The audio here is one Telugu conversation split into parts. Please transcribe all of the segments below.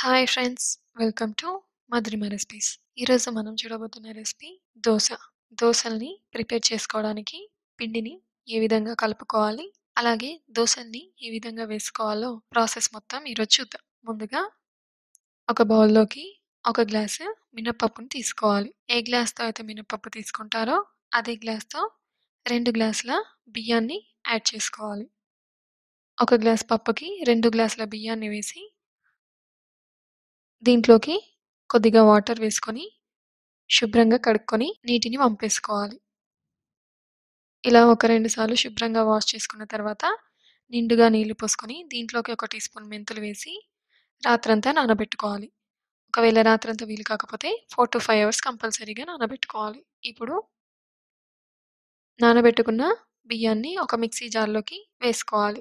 hi friends welcome to Madhurima recipes ఈరోజు మనం చూడబోతున్న రెసిపీ దోశ దోశల్ని ప్రిపేర్ చేసుకోవడానికి పిండిని ఏ విధంగా కలుపుకోవాలి అలాగే దోశల్ని ఏ విధంగా వేసుకోవాలో ప్రాసెస్ మొత్తం ఈరోజు చూద్దాం ముందుగా ఒక బౌల్లోకి ఒక గ్లాసు మినపప్పుని తీసుకోవాలి ఏ గ్లాస్తో అయితే మినపప్పు తీసుకుంటారో అదే గ్లాస్తో రెండు గ్లాసుల బియ్యాన్ని యాడ్ చేసుకోవాలి ఒక గ్లాస్ పప్పుకి రెండు గ్లాసుల బియ్యాన్ని వేసి దీంట్లోకి కొద్దిగా వాటర్ వేసుకొని శుభ్రంగా కడుక్కొని నీటిని వంపేసుకోవాలి ఇలా ఒక రెండు సార్లు శుభ్రంగా వాష్ చేసుకున్న తర్వాత నిండుగా నీళ్లు పోసుకొని దీంట్లోకి ఒక టీ స్పూన్ మెంతులు వేసి రాత్రంతా నానబెట్టుకోవాలి ఒకవేళ రాత్రంతా వీలు కాకపోతే ఫోర్ టు ఫైవ్ అవర్స్ కంపల్సరీగా నానబెట్టుకోవాలి ఇప్పుడు నానబెట్టుకున్న బియ్యాన్ని ఒక మిక్సీ జార్లోకి వేసుకోవాలి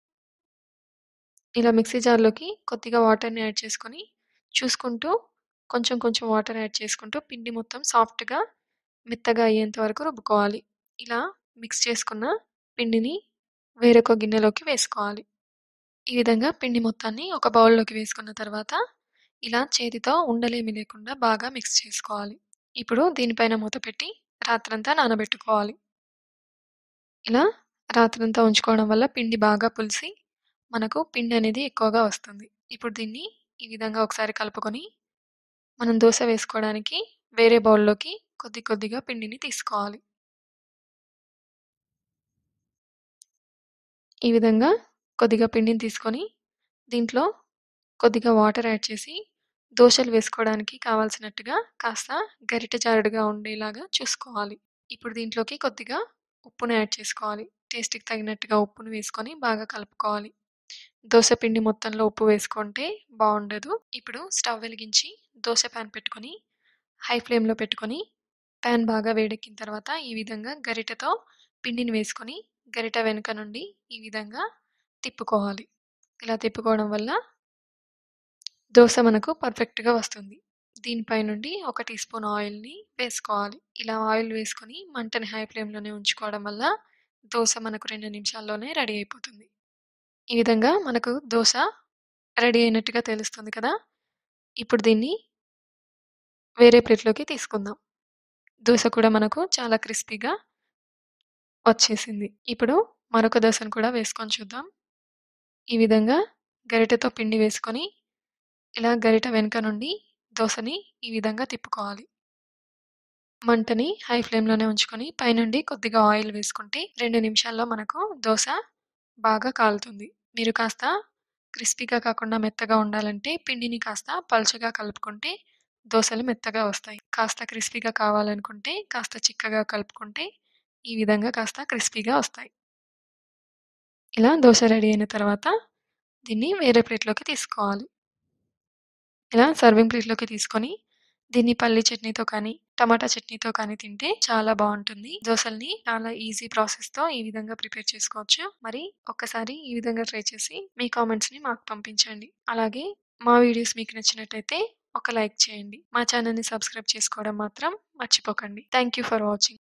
ఇలా మిక్సీ జార్లోకి కొద్దిగా వాటర్ని యాడ్ చేసుకొని చూసుకుంటూ కొంచెం కొంచెం వాటర్ యాడ్ చేసుకుంటూ పిండి మొత్తం సాఫ్ట్గా మెత్తగా అయ్యేంత వరకు రుబ్బుకోవాలి ఇలా మిక్స్ చేసుకున్న పిండిని వేరొక గిన్నెలోకి వేసుకోవాలి ఈ విధంగా పిండి మొత్తాన్ని ఒక బౌల్లోకి వేసుకున్న తర్వాత ఇలా చేతితో ఉండలేమి లేకుండా బాగా మిక్స్ చేసుకోవాలి ఇప్పుడు దీనిపైన మూత పెట్టి రాత్రంతా నానబెట్టుకోవాలి ఇలా రాత్రంతా ఉంచుకోవడం వల్ల పిండి బాగా పులిసి మనకు పిండి అనేది ఎక్కువగా వస్తుంది ఇప్పుడు దీన్ని ఈ విధంగా ఒకసారి కలుపుకొని మనం దోశ వేసుకోవడానికి వేరే బౌల్లోకి కొద్ది కొద్దిగా పిండిని తీసుకోవాలి ఈ విధంగా కొద్దిగా పిండిని తీసుకొని దీంట్లో కొద్దిగా వాటర్ యాడ్ చేసి దోశలు వేసుకోవడానికి కావాల్సినట్టుగా కాస్త గరిటె జారుడుగా ఉండేలాగా చూసుకోవాలి ఇప్పుడు దీంట్లోకి కొద్దిగా ఉప్పును యాడ్ చేసుకోవాలి టేస్ట్కి తగినట్టుగా ఉప్పును వేసుకొని బాగా కలుపుకోవాలి దోశ పిండి మొత్తంలో ఉప్పు వేసుకుంటే బాగుండదు ఇప్పుడు స్టవ్ వెలిగించి దోశ ప్యాన్ పెట్టుకొని హై ఫ్లేమ్లో పెట్టుకొని ప్యాన్ బాగా వేడెక్కిన తర్వాత ఈ విధంగా గరిటెతో పిండిని వేసుకొని గరిట వెనుక నుండి ఈ విధంగా తిప్పుకోవాలి ఇలా తిప్పుకోవడం వల్ల దోశ మనకు పర్ఫెక్ట్గా వస్తుంది దీనిపై నుండి ఒక టీ స్పూన్ ఆయిల్ని వేసుకోవాలి ఇలా ఆయిల్ వేసుకొని మంటని హై ఫ్లేమ్లోనే ఉంచుకోవడం వల్ల దోశ మనకు రెండు నిమిషాల్లోనే రెడీ అయిపోతుంది ఈ విధంగా మనకు దోశ రెడీ అయినట్టుగా తెలుస్తుంది కదా ఇప్పుడు దీన్ని వేరే ప్లేట్లోకి తీసుకుందాం దోశ కూడా మనకు చాలా క్రిస్పీగా వచ్చేసింది ఇప్పుడు మరొక దోశను కూడా వేసుకొని చూద్దాం ఈ విధంగా గరిటెతో పిండి వేసుకొని ఇలా గరిట వెనుక నుండి దోశని ఈ విధంగా తిప్పుకోవాలి మంటని హై ఫ్లేమ్లోనే ఉంచుకొని పైనుండి కొద్దిగా ఆయిల్ వేసుకుంటే రెండు నిమిషాల్లో మనకు దోశ బాగా కాలుతుంది మీరు కాస్త క్రిస్పీగా కాకుండా మెత్తగా ఉండాలంటే పిండిని కాస్త పలుచగా కలుపుకుంటే దోశలు మెత్తగా వస్తాయి కాస్త క్రిస్పీగా కావాలనుకుంటే కాస్త చిక్కగా కలుపుకుంటే ఈ విధంగా కాస్త క్రిస్పీగా వస్తాయి ఇలా దోశ రెడీ అయిన తర్వాత దీన్ని వేరే ప్లేట్లోకి తీసుకోవాలి ఇలా సర్వింగ్ ప్లేట్లోకి తీసుకొని దీన్ని పల్లి చట్నీతో కానీ టమాటా చట్నీతో కానీ తింటే చాలా బాగుంటుంది దోశల్ని చాలా ఈజీ ప్రాసెస్తో ఈ విధంగా ప్రిపేర్ చేసుకోవచ్చు మరి ఒక్కసారి ఈ విధంగా ట్రై చేసి మీ కామెంట్స్ని మాకు పంపించండి అలాగే మా వీడియోస్ మీకు నచ్చినట్టయితే ఒక లైక్ చేయండి మా ఛానల్ని సబ్స్క్రైబ్ చేసుకోవడం మాత్రం మర్చిపోకండి థ్యాంక్ యూ ఫర్ వాచింగ్